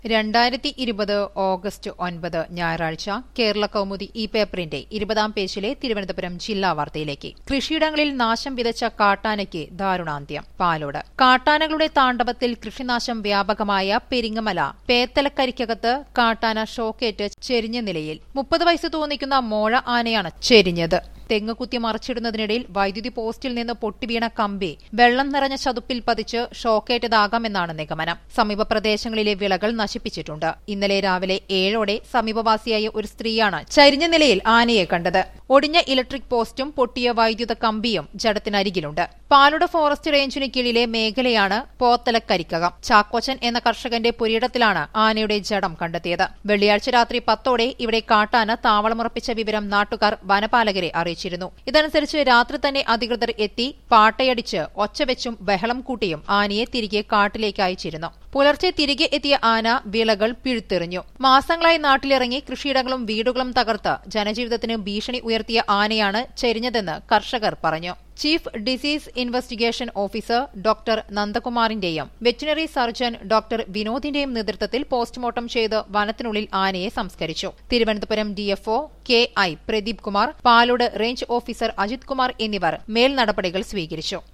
രണ്ടായിരത്തി ഇരുപത് ഓഗസ്റ്റ് ഒൻപത് ഞായറാഴ്ച കേരള കൗമുദി ഈ പേപ്പറിന്റെ ഇരുപതാം പേജിലെ തിരുവനന്തപുരം ജില്ലാ വാർത്തയിലേക്ക് കൃഷിയിടങ്ങളിൽ നാശം വിതച്ച കാട്ടാനയ്ക്ക് ദാരുണാന്ത്യം പാലോട് കാട്ടാനകളുടെ താണ്ഡവത്തിൽ കൃഷിനാശം വ്യാപകമായ പെരിങ്ങമല പേത്തലക്കരിക്കകത്ത് കാട്ടാന ഷോക്കേറ്റ് ചെരിഞ്ഞ നിലയിൽ മുപ്പത് വയസ്സ് തോന്നിക്കുന്ന മോഴ ആനയാണ് ചെരിഞ്ഞത് തെങ്ങ് കുത്തി മറിച്ചിടുന്നതിനിടയിൽ വൈദ്യുതി പോസ്റ്റിൽ നിന്ന് പൊട്ടിവീണ കമ്പി വെള്ളം നിറഞ്ഞ ചതുപ്പിൽ പതിച്ച് ഷോക്കേറ്റതാകാമെന്നാണ് നിഗമനം സമീപ പ്രദേശങ്ങളിലെ വിളകൾ നശിപ്പിച്ചിട്ടുണ്ട് ഇന്നലെ രാവിലെ ഏഴോടെ സമീപവാസിയായ ഒരു സ്ത്രീയാണ് ചരിഞ്ഞ നിലയിൽ ആനയെ കണ്ടത് ഒടിഞ്ഞ ഇലക്ട്രിക് പോസ്റ്റും പൊട്ടിയ വൈദ്യുത കമ്പിയും ജഡത്തിനരികിലുണ്ട് പാലുട ഫോറസ്റ്റ് റേഞ്ചിന് കീഴിലെ മേഖലയാണ് പോത്തലക്കരിക്കകം ചാക്കോച്ചൻ എന്ന കർഷകന്റെ പുരിയിടത്തിലാണ് ആനയുടെ ജഡം കണ്ടെത്തിയത് വെള്ളിയാഴ്ച രാത്രി പത്തോടെ ഇവിടെ കാട്ടാന താവളമുറപ്പിച്ച വിവരം നാട്ടുകാർ വനപാലകരെ അറിയിച്ചിരുന്നു ഇതനുസരിച്ച് രാത്രി തന്നെ അധികൃതർ എത്തി പാട്ടയടിച്ച് ഒച്ചവെച്ചും ബഹളം കൂട്ടിയും ആനയെ തിരികെ കാട്ടിലേക്ക് അയച്ചിരുന്നു പുലർച്ചെ തിരികെ എത്തിയ ആന വിളകൾ പിഴുത്തെറിഞ്ഞു മാസങ്ങളായി നാട്ടിലിറങ്ങി കൃഷിയിടങ്ങളും വീടുകളും തകർത്ത് ജനജീവിതത്തിന് ഭീഷണി ഉയർത്തിയ ആനയാണ് ചെരിഞ്ഞതെന്ന് കർഷകർ പറഞ്ഞു chief disease investigation officer doctor നന്ദകുമാറിന്റെയും വെറ്റിനറി സർജൻ ഡോക്ടർ വിനോദിന്റെയും നേതൃത്വത്തിൽ പോസ്റ്റ്മോർട്ടം ചെയ്ത് വനത്തിനുള്ളിൽ ആനയെ സംസ്കരിച്ചു Thiruvananthapuram DFO K I Pradeep Kumar Palode range officer Ajith Kumar എന്നിവർ മേൽ നടപടികൾ സ്വീകരിച്ചു